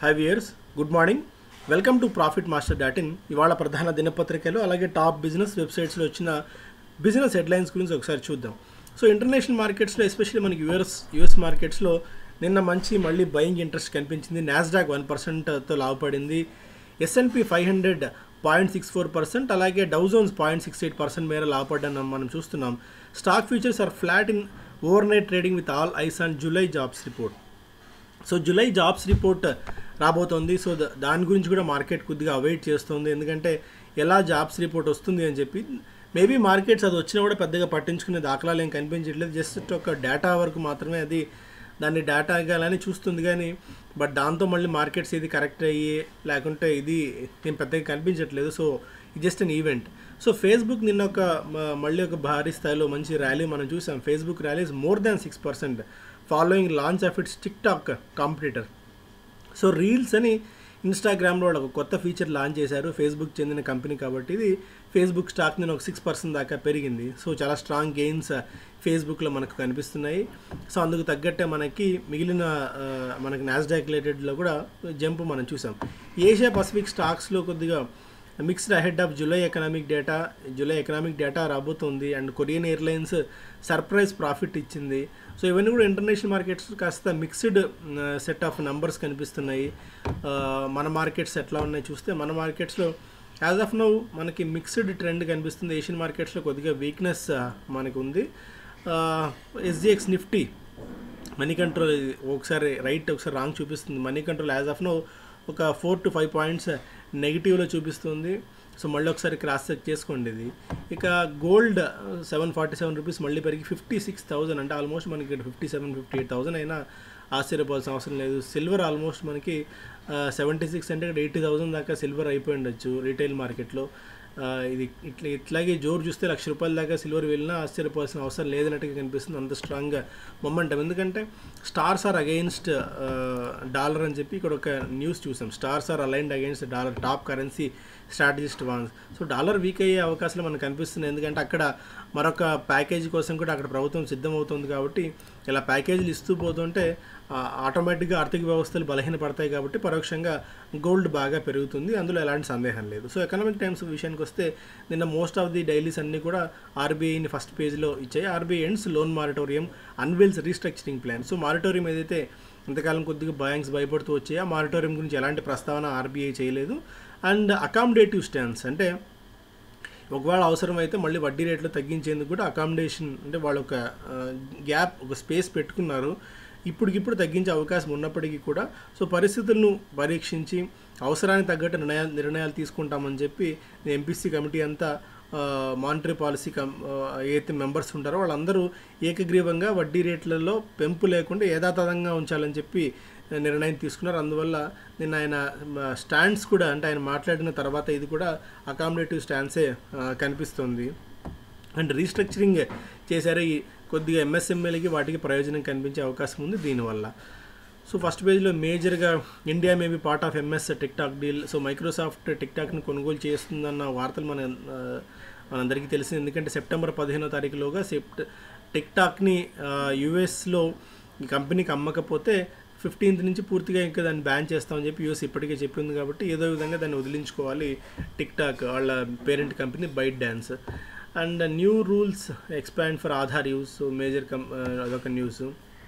high years good morning welcome to profit master dot in ఇవాళ ప్రధాన దినపత్రికలు అలాగే top business వెబ్సైట్స్లో వచ్చిన బిజినెస్ హెడ్లైన్స్ గురించి ఒకసారి చూద్దాం సో ఇంటర్నేషనల్ మార్కెట్స్లో ఎస్పెషల్లీ మనకి యుఎస్ యుఎస్ మార్కెట్స్లో నిన్న మంచి మళ్ళీ బయింగ్ ఇంట్రెస్ట్ కనిపించింది నాస్డాక్ వన్ పర్సెంట్తో లాభపడింది S and P five hundred point six four percent అలాగే Dow Jones point six eight percent మేర లాభపడ్డాను మనం చూస్తున్నాం stock futures are flat in over night trading with all eyes on July jobs report so July jobs report రాబోతోంది so the- దాని గురించి కూడా market కొద్దిగా అవైట్ చేస్తుంది ఎందుకంటే ఎలా జాబ్స్ రిపోర్ట్ వస్తుంది అని చెప్పి మేబీ మార్కెట్స్ అది వచ్చినా కూడా పెద్దగా పట్టించుకునే దాఖలాలు ఏం కనిపించట్లేదు జస్ట్ ఒక డేటా వరకు మాత్రమే అది దాన్ని డేటా ఇవ్వాలని చూస్తుంది కానీ బట్ దాంతో మళ్ళీ మార్కెట్స్ ఇది కరెక్ట్ అయ్యి లేకుంటే ఇది ఏం పెద్దగా కనిపించట్లేదు సో ఇది just an event so Facebook నిన్న ఒక మ- మళ్ళీ ఒక భారీ స్థాయిలో మంచి ర్యాలీ మనం చూసాం Facebook rally is more than six percent following launch of its TikTok competitor so reels అని ఇన్స్టాగ్రామ్లో వాళ్ళు ఒక కొత్త ఫీచర్ లాంచ్ చేశారు ఫేస్బుక్ చెందిన కంపెనీ కాబట్టి ఇది ఫేస్బుక్ స్టాక్ నేను ఒక సిక్స్ పర్సెంట్ దాకా పెరిగింది సో చాలా స్ట్రాంగ్ గెయిన్స్ ఫేస్బుక్లో మనకు కనిపిస్తున్నాయి సో అందుకు తగ్గట్టే మనకి మిగిలిన ఆ, మనకి నాస్డాక్ రిలేటెడ్లో కూడా జంప్ మనం చూసాం ఏషియా పసిఫిక్ స్టాక్స్లో కొద్దిగా mixed ahead of July economic data July economic data రాబోతుంది and Korean Airlines surprise profit ఇచ్చింది సో ఇవన్నీ కూడా ఇంటర్నేషనల్ మార్కెట్స్ కాస్త మిక్స్డ్ సెట్ ఆఫ్ నంబర్స్ కనిపిస్తున్నాయి ఆ, మన మార్కెట్స్ ఎట్లా ఉన్నాయి చూస్తే మన మార్కెట్స్లో యాజ్ ఆఫ్ నౌ మనకి మిక్స్డ్ ట్రెండ్ కనిపిస్తుంది ఏషియన్ మార్కెట్స్లో కొద్దిగా వీక్నెస్ మనకు ఉంది ఎస్జిఎక్స్ నిఫ్టీ మనీ కంట్రోల్ ఒకసారి రైట్ ఒకసారి రాంగ్ చూపిస్తుంది money control as of now ఒక ఫోర్ టు ఫైవ్ పాయింట్స్ నెగిటివ్లో చూపిస్తుంది సో మళ్ళీ ఒకసారి క్రాస్ చెక్ చేసుకోండి ఇది ఇక gold seven forty seven rupees మళ్ళీ పెరిగి ఫిఫ్టీ సిక్స్ థౌసండ్ అంటే ఆల్మోస్ట్ మనకి ఇక్కడ fifty seven fifty eight thousand అయినా ఆశ్చర్యపోవాల్సిన అవసరం లేదు సిల్వర్ ఆల్మోస్ట్ మనకి సెవెంటీ సిక్స్ అంటే ఇక్కడ ఎయిటీ థౌసండ్ దాకా సిల్వర్ అయిపోయి ఉండొచ్చు రీటైల్ మార్కెట్లో ఆ, ఇది ఇట్లా ఇట్లాగే జోరు చూస్తే లక్ష రూపాయల దాకా సిల్వర్ వెళ్ళినా ఆశ్చర్యపోవాల్సిన అవసరం లేదన్నట్టుగా కనిపిస్తుంది అంత స్ట్రాంగ్గా మొమెంటం ఎందుకంటే స్టార్స్ ఆర్ అగెయిన్స్ట్ డాలర్ అని చెప్పి ఇక్కడ ఒక న్యూస్ చూసాం stars are aligned against dollar top currency strategist warns so dollar weak అయ్యే అవకాశాలు మనకు కనిపిస్తున్నాయి ఎందుకంటే అక్కడ మరొక ప్యాకేజీ కోసం కూడా అక్కడ ప్రభుత్వం సిద్ధమవుతుంది కాబట్టి ఇలా ప్యాకేజీలు ఇస్తూ పోతుంటే ఆ, ఆటోమేటిక్గా ఆర్థిక వ్యవస్థలు బలహీనపడతాయి కాబట్టి పరోక్షంగా గోల్డ్ బాగా పెరుగుతుంది అందులో ఎలాంటి సందేహం లేదు సో ఎకనామిక్ టైమ్స్ విషయానికి వస్తే నిన్న మోస్ట్ ఆఫ్ ది డైలీస్ అన్నీ కూడా ఆర్బీఐని ఫస్ట్ పేజ్లో ఇచ్చాయి RBI ends loan moratorium unveils restructuring plan so moratorium ఏదైతే ఇంతకాలం కొద్దిగా బ్యాంక్స్ భయపడుతూ వచ్చాయో ఆ మారిటోరియం గురించి ఎలాంటి ప్రస్తావన ఆర్బీఐ చేయలేదు అండ్ అకామిడేటివ్ స్టాన్స్ అంటే ఒకవేళ అవసరమైతే మళ్ళీ వడ్డీ రేట్లు తగ్గించేందుకు కూడా అకామిడేషన్ అంటే వాళ్ళు ఒక గ్యాప్ ఒక స్పేస్ పెట్టుకున్నారు ఇప్పటికిప్పుడు తగ్గించే అవకాశం ఉన్నప్పటికీ కూడా సో పరిస్థితులను పరీక్షించి అవసరానికి తగ్గట్టు నిర్ణయాలు నిర్ణయాలు తీసుకుంటామని చెప్పి ఎంపీసీ కమిటీ అంతా మానిటరీ పాలసీ కం ఆ, ఏదైతే మెంబర్స్ ఉంటారో వాళ్ళందరూ ఏకగ్రీవంగా వడ్డీ రేట్లలో పెంపు లేకుండా యథాతథంగా ఉంచాలని చెప్పి నిర్ణయం తీసుకున్నారు అందువల్ల నిన్న ఆయన స్టాండ్స్ కూడా అంటే ఆయన మాట్లాడిన తర్వాత ఇది కూడా అకామిడేటివ్ స్టాండ్సే ఆ, కనిపిస్తుంది అండ్ రీస్ట్రక్చరింగ్ చేశారు ఈ కొద్దిగా ఎంఎస్ఎంఏలకి వాటికి ప్రయోజనం కనిపించే అవకాశం ఉంది దీనివల్ల సో ఫస్ట్ పేజ్లో మేజర్గా India maybe part of MS TikTok deal so Microsoft టిక్టాక్ని కొనుగోలు చేస్తుందన్న వార్తలు మన ఆ, మనందరికీ తెలిసింది ఎందుకంటే సెప్టెంబర్ పదిహేనో తారీఖులోగా సెప్ట్ టిక్టాక్ని యుఎస్లో ఈ కంపెనీకి అమ్మకపోతే ఫిఫ్టీన్త్ నుంచి పూర్తిగా ఇంకా దాన్ని బ్యాన్ చేస్తామని చెప్పి యూఎస్ ఇప్పటికే చెప్పింది కాబట్టి ఏదో విధంగా దాన్ని వదిలించుకోవాలి టిక్ టాక్ వాళ్ళ parent company ByteDance and new rules expand for Aadhaar use so major కం అదొక news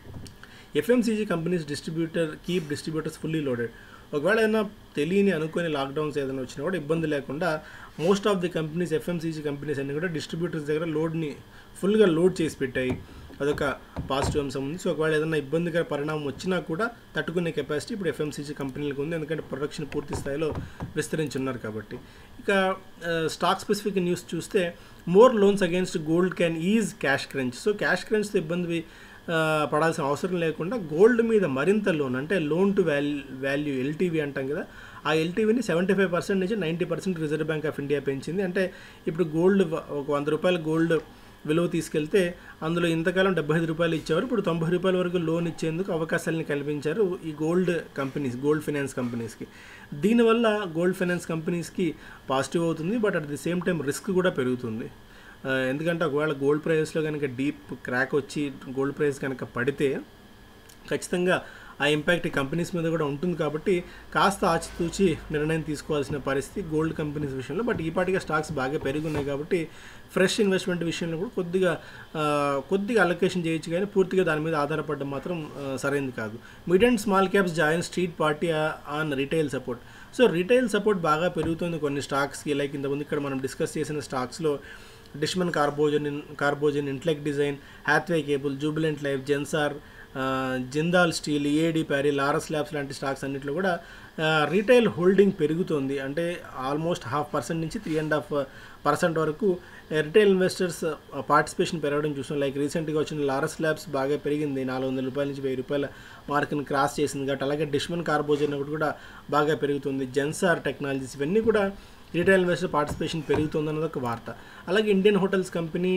FMCG companies distributor keep distributors fully loaded ఒకవేళ ఏదైనా తెలియని అనుకుని లాక్డౌన్స్ ఏదైనా వచ్చినా కూడా ఇబ్బంది లేకుండా most of the companies FMCG companies అన్ని కూడా డిస్ట్రిబ్యూటర్స్ దగ్గర లోడ్ని ఫుల్గా లోడ్ చేసి పెట్టాయి అదొక పాజిటివ్ అంశం ఉంది సో ఒకవేళ ఏదైనా ఇబ్బందికర పరిణామం వచ్చినా కూడా తట్టుకునే కెపాసిటీ ఇప్పుడు ఎఫ్ఎంసీజీ కంపెనీలకు ఉంది ఎందుకంటే ప్రొడక్షన్ పూర్తి స్థాయిలో విస్తరించున్నారు కాబట్టి ఇక స్టాక్ స్పెసిఫిక్ న్యూస్ చూస్తే more loans against gold can ease cash crunch so cash క్రంచ్తో ఇబ్బంది ఆ, పడాల్సిన అవసరం లేకుండా గోల్డ్ మీద మరింత లోన్ అంటే loan to value value LTV అంటాం కదా ఆ ఎల్టీవీని సెవెంటీ ఫైవ్ పర్సెంట్ నుంచి ninety percent Reserve Bank of India పెంచింది అంటే ఇప్పుడు గోల్డ్ ఒక వంద రూపాయల గోల్డ్ విలువ తీసుకెళ్తే అందులో ఇంతకాలం డెబ్బై ఐదు రూపాయలు ఇచ్చేవారు ఇప్పుడు తొంభై రూపాయల వరకు లోన్ ఇచ్చేందుకు అవకాశాలను కల్పించారు ఈ గోల్డ్ కంపెనీస్ గోల్డ్ ఫైనాన్స్ కంపెనీస్కి దీనివల్ల గోల్డ్ ఫైనాన్స్ కంపెనీస్కి పాజిటివ్ అవుతుంది but at the same time risk కూడా పెరుగుతుంది ఆ, ఎందుకంటే ఒకవేళ గోల్డ్ ప్రైస్లో కనుక డీప్ క్రాక్ వచ్చి గోల్డ్ ప్రైస్ కనుక పడితే ఖచ్చితంగా ఆ ఇంపాక్ట్ ఈ కంపెనీస్ మీద కూడా ఉంటుంది కాబట్టి కాస్త ఆచితూచి నిర్ణయం తీసుకోవాల్సిన పరిస్థితి గోల్డ్ కంపెనీస్ విషయంలో బట్ ఈ పాటిగా స్టాక్స్ బాగా పెరుగున్నాయి కాబట్టి ఫ్రెష్ ఇన్వెస్ట్మెంట్ విషయంలో కూడా కొద్దిగా ఆ, కొద్దిగా అలొకేషన్ చేయొచ్చు కానీ పూర్తిగా దాని మీద ఆధారపడడం మాత్రం ఆ, సరైనది కాదు mid and small caps join street party on retail support so retail support బాగా పెరుగుతుంది కొన్ని స్టాక్స్కి లైక్ ఇంతకుముందు ఇక్కడ మనం డిస్కస్ చేసిన స్టాక్స్లో Dishman Carbogen Carbogen Intellect Design Hathway Cable Jubilant Life Zensar ఆ, Jindal steel ED Parry Laurus Labs లాంటి స్టాక్స్ అన్నింటిలో కూడా రీటైల్ హోల్డింగ్ పెరుగుతుంది అంటే ఆల్మోస్ట్ హాఫ్ పర్సెంట్ నుంచి త్రీ అండ్ హాఫ్ పర్సెంట్ వరకు రిటైల్ ఇన్వెస్టర్స్ పార్టిసిపేషన్ పెరగడం చూసాం లైక్ రీసెంట్గా వచ్చిన లారస్ ల్యాబ్స్ బాగా పెరిగింది నాలుగు వందల రూపాయల నుంచి వెయ్యి రూపాయల మార్కుని క్రాస్ చేసింది కాబట్టి అలాగే డిష్మన్ కార్బోజన్ ఒకటి కూడా బాగా పెరుగుతుంది జెన్సార్ టెక్నాలజీస్ ఇవన్నీ కూడా రీటైల్ ఇన్వెస్టర్ పార్టిసిపేషన్ పెరుగుతుంది అన్నది ఒక వార్త అలాగే ఇండియన్ హోటల్స్ కంపెనీ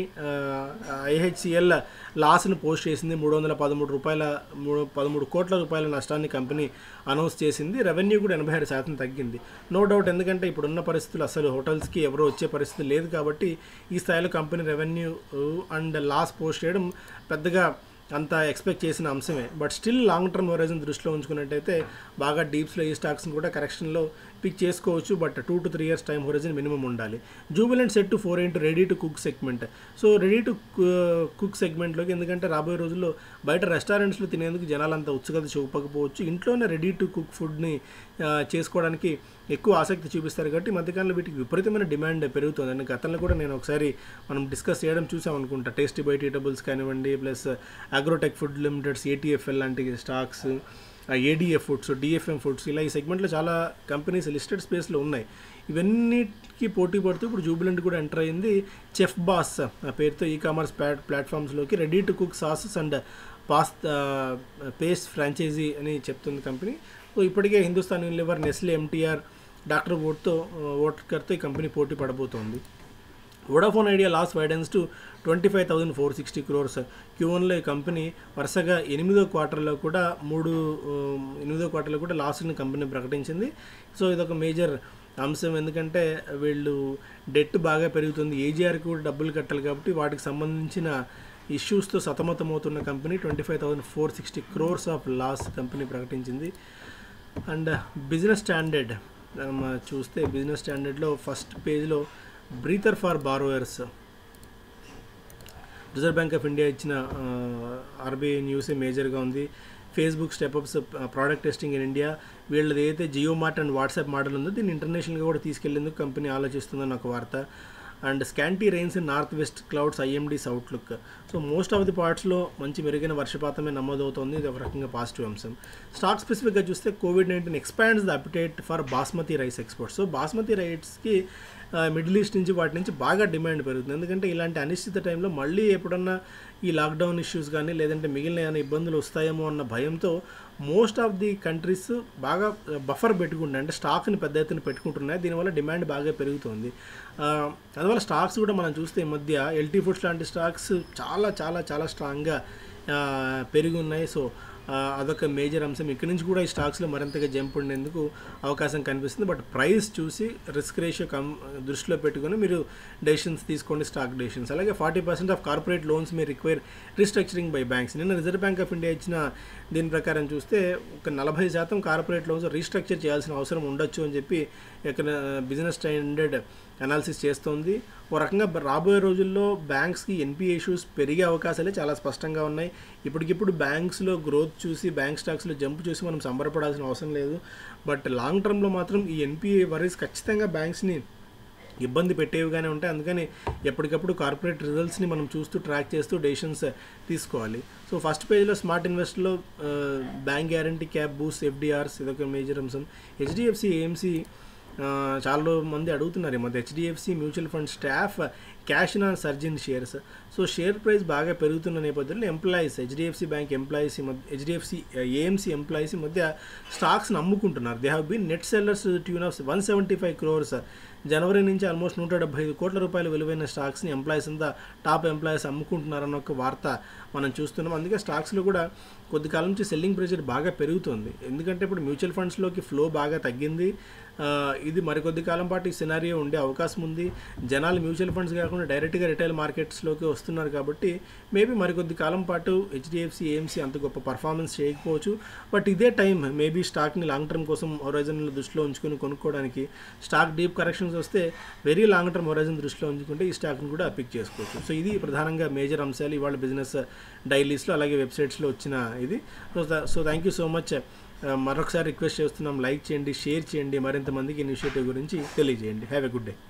ఐహెచ్సిఎల్ లాస్ను పోస్ట్ చేసింది మూడు వందల పదమూడు రూపాయల మూడు పదమూడు కోట్ల రూపాయల నష్టాన్ని కంపెనీ అనౌన్స్ చేసింది రెవెన్యూ కూడా ఎనభై ఆరు శాతం తగ్గింది నో డౌట్ ఎందుకంటే ఇప్పుడున్న పరిస్థితులు అసలు హోటల్స్కి ఎవరో వచ్చే పరిస్థితి లేదు కాబట్టి ఈ స్థాయిలో company revenue and loss post చేయడం పెద్దగా అంత ఎక్స్పెక్ట్ చేసిన అంశమే but still long term horizon దృష్టిలో ఉంచుకున్నట్టయితే బాగా డీప్స్లో ఈ స్టాక్స్ని కూడా కరెక్షన్లో పిక్ చేసుకోవచ్చు but two to three years time horizon minimum ఉండాలి Jubilant set to foray into ready to cook segment so ready to cook సెగ్మెంట్లోకి ఎందుకంటే రాబోయే రోజుల్లో బయట రెస్టారెంట్స్లో తినేందుకు జనాలు అంత ఉత్సుకత చూపకపోవచ్చు ఇంట్లోనే రెడీ టు కుక్ ఫుడ్ని చేసుకోవడానికి ఎక్కువ ఆసక్తి చూపిస్తారు కాబట్టి ఈ మధ్యకాలంలో వీటికి విపరీతమైన డిమాండ్ పెరుగుతుంది అండ్ గతంలో కూడా నేను ఒకసారి మనం డిస్కస్ చేయడం చూసాం అనుకుంటా టేస్టీ బైట్ ఈటబుల్స్ కానివ్వండి plus agrotech food limiteds ATFL లాంటి stocks ADF Foods DFM Foods ఇలా ఈ సెగ్మెంట్లో చాలా కంపెనీస్ లిస్టెడ్ స్పేస్లో ఉన్నాయి ఇవన్నిటికి పోటీ పడుతూ ఇప్పుడు జూబిలెంట్ కూడా ఎంటర్ అయింది చెఫ్ బాస్ ఆ పేరుతో ఈ కామర్స్ ప్లాట్ ప్లాట్ఫామ్స్లోకి ready to cook sauces and పాస్ పేస్ట్ ఫ్రాంచైజీ అని చెప్తుంది కంపెనీ సో ఇప్పటికే Hindustan Unilever Nestle MTR doctor ఓట్తో ఓట్కర్తో ఈ కంపెనీ పోటీ పడబోతోంది Vodafone Idea loss widens to twenty five thousand four sixty crores క్యూవన్లో ఈ కంపెనీ వరుసగా ఎనిమిదో క్వార్టర్లో కూడా మూడు ఉమ్, ఎనిమిదో క్వార్టర్లో కూడా లాస్ని కంపెనీ ప్రకటించింది సో ఇదొక మేజర్ అంశం ఎందుకంటే వీళ్ళు డెట్ బాగా పెరుగుతుంది ఏజీఆర్కి కూడా డబ్బులు కట్టాలి కాబట్టి వాటికి సంబంధించిన ఇష్యూస్తో సతమతమవుతున్న company twenty five thousand four sixty crores of loss company ప్రకటించింది అండ్ బిజినెస్ స్టాండర్డ్ చూస్తే బిజినెస్ స్టాండర్డ్లో ఫస్ట్ పేజ్లో breather for borrowers Reserve Bank of India ఇచ్చిన ఆర్బీఐ న్యూసే మేజర్గా ఉంది Facebook step ups product testing in India వీళ్ళది ఏదైతే Jio mart and WhatsApp model ఉందో దీన్ని ఇంటర్నేషనల్గా కూడా తీసుకెళ్లేందుకు కంపెనీ ఆలోచిస్తుందని ఒక వార్త and scanty rains in north west clouds IMD's outlook so most of the పార్ట్స్లో మంచి మెరుగైన వర్షపాతమే నమోదవుతోంది ఇది ఒక రకంగా పాజిటివ్ అంశం స్టాక్ స్పెసిఫిక్గా చూస్తే Covid nineteen expands the appetite for basmati rice exports so basmati రైస్కి మిడిల్ ఈస్ట్ నుంచి వాటి నుంచి బాగా డిమాండ్ పెరుగుతుంది ఎందుకంటే ఇలాంటి అనిశ్చిత టైంలో మళ్ళీ ఎప్పుడన్నా ఈ లాక్డౌన్ ఇష్యూస్ కానీ లేదంటే మిగిలిన ఏమైనా ఇబ్బందులు వస్తాయేమో అన్న భయంతో మోస్ట్ ఆఫ్ ది కంట్రీస్ బాగా బఫర్ పెట్టుకుంటాయి అంటే స్టాక్ని పెద్ద ఎత్తున పెట్టుకుంటున్నాయి దీనివల్ల డిమాండ్ బాగా పెరుగుతుంది ఆ, అందువల్ల స్టాక్స్ కూడా మనం చూస్తే ఈ మధ్య ఎల్టీ ఫుడ్స్ లాంటి స్టాక్స్ చాలా చాలా చాలా స్ట్రాంగ్గా పెరిగి ఉన్నాయి సో ఆ, అదొక మేజర్ అంశం ఇక్కడి నుంచి కూడా ఈ స్టాక్స్లో మరింతగా జంప్ ఉండేందుకు అవకాశం కనిపిస్తుంది బట్ ప్రైస్ చూసి రిస్క్ రేషియో కమ్ దృష్టిలో పెట్టుకొని మీరు డెసిషన్స్ తీసుకోండి స్టాక్ డెసిషన్స్ అలాగే forty percent of corporate loans may require restructuring by banks నిన్న రిజర్వ్ బ్యాంక్ ఆఫ్ ఇండియా ఇచ్చిన దీని ప్రకారం చూస్తే ఒక నలభై శాతం కార్పొరేట్ లోన్స్ రీస్ట్రక్చర్ చేయాల్సిన అవసరం ఉండొచ్చు అని చెప్పి ఇక్కడ బిజినెస్ స్టాండర్డ్ అనాలిసిస్ చేస్తోంది ఓ రకంగా బ- రాబోయే రోజుల్లో బ్యాంక్స్కి ఎన్పిఏ ఇష్యూస్ పెరిగే అవకాశాలే చాలా స్పష్టంగా ఉన్నాయి ఇప్పటికిప్పుడు బ్యాంక్స్లో గ్రోత్ చూసి బ్యాంక్ స్టాక్స్లో జంప్ చూసి మనం సంబరపడాల్సిన అవసరం లేదు బట్ లాంగ్ టర్మ్లో మాత్రం ఈ ఎన్పిఏ వరీస్ ఖచ్చితంగా బ్యాంక్స్ని ఇబ్బంది పెట్టేవిగానే ఉంటాయి అందుకని ఎప్పటికప్పుడు కార్పొరేట్ రిజల్ట్స్ని మనం చూస్తూ ట్రాక్ చేస్తూ డెసిషన్స్ తీసుకోవాలి సో ఫస్ట్ పేజ్లో స్మార్ట్ ఇన్వెస్ట్లో bank guarantee cap boost FDRs ఇదొక మేజర్ అంశం హెచ్డిఎఫ్సి ఏఎంసీ చాలా మంది అడుగుతున్నారు ఈ మధ్య HDFC mutual fund staff cash in surge in shares so share price బాగా పెరుగుతున్న నేపథ్యంలో ఎంప్లాయీస్ హెచ్డిఎఫ్సి బ్యాంక్ ఎంప్లాయీస్ ఈ మధ్య హెచ్డిఎఫ్సి ఏఎంసీ ఎంప్లాయీస్ ఈ మధ్య స్టాక్స్ని అమ్ముకుంటున్నారు they have been net sellers tune of one seventy five crores జనవరి నుంచి ఆల్మోస్ట్ నూట డెబ్బై ఐదు కోట్ల రూపాయల విలువైన స్టాక్స్ని ఎంప్లాయీస్ అంతా టాప్ ఎంప్లాయీస్ అమ్ముకుంటున్నారన్న ఒక వార్త మనం చూస్తున్నాం అందుకే స్టాక్స్లో కూడా కొద్ది కాలం నుంచి సెల్లింగ్ ప్రెషర్ బాగా పెరుగుతుంది ఎందుకంటే ఇప్పుడు మ్యూచువల్ ఫండ్స్లోకి ఫ్లో బాగా తగ్గింది ఆ, ఇది మరికొద్ది కాలం పాటు ఈ సినారియో ఉండే అవకాశం ఉంది జనాలు మ్యూచువల్ ఫండ్స్ కాకుండా కాకుండా డైరెక్ట్గా రిటైల్ మార్కెట్స్లోకి వస్తున్నారు కాబట్టి మేబీ మరికొద్ది కాలం పాటు హెచ్డిఎఫ్సి ఏఎంసీ అంత గొప్ప పర్ఫార్మెన్స్ చేయకపోవచ్చు బట్ ఇదే టైం మేబీ స్టాక్ని లాంగ్ టర్మ్ కోసం హొరైజన్లో దృష్టిలో ఉంచుకొని కొనుక్కోవడానికి స్టాక్ డీప్ కరెక్షన్స్ వస్తే వెరీ లాంగ్ టర్మ్ హొరైజన్ దృష్టిలో ఉంచుకుంటే ఈ స్టాక్ని కూడా పిక్ చేసుకోవచ్చు సో ఇది ప్రధానంగా మేజర్ అంశాలు ఇవాళ బిజినెస్ డైలీస్లో అలాగే వెబ్సైట్స్లో వచ్చిన ఇది so so thank you so much మరొకసారి రిక్వెస్ట్ చేస్తున్నాం లైక్ చేయండి షేర్ చేయండి మరింత మందికి ఇనిషియేటివ్ గురించి తెలియజేయండి హ్యావ్ ఎ గుడ్ డే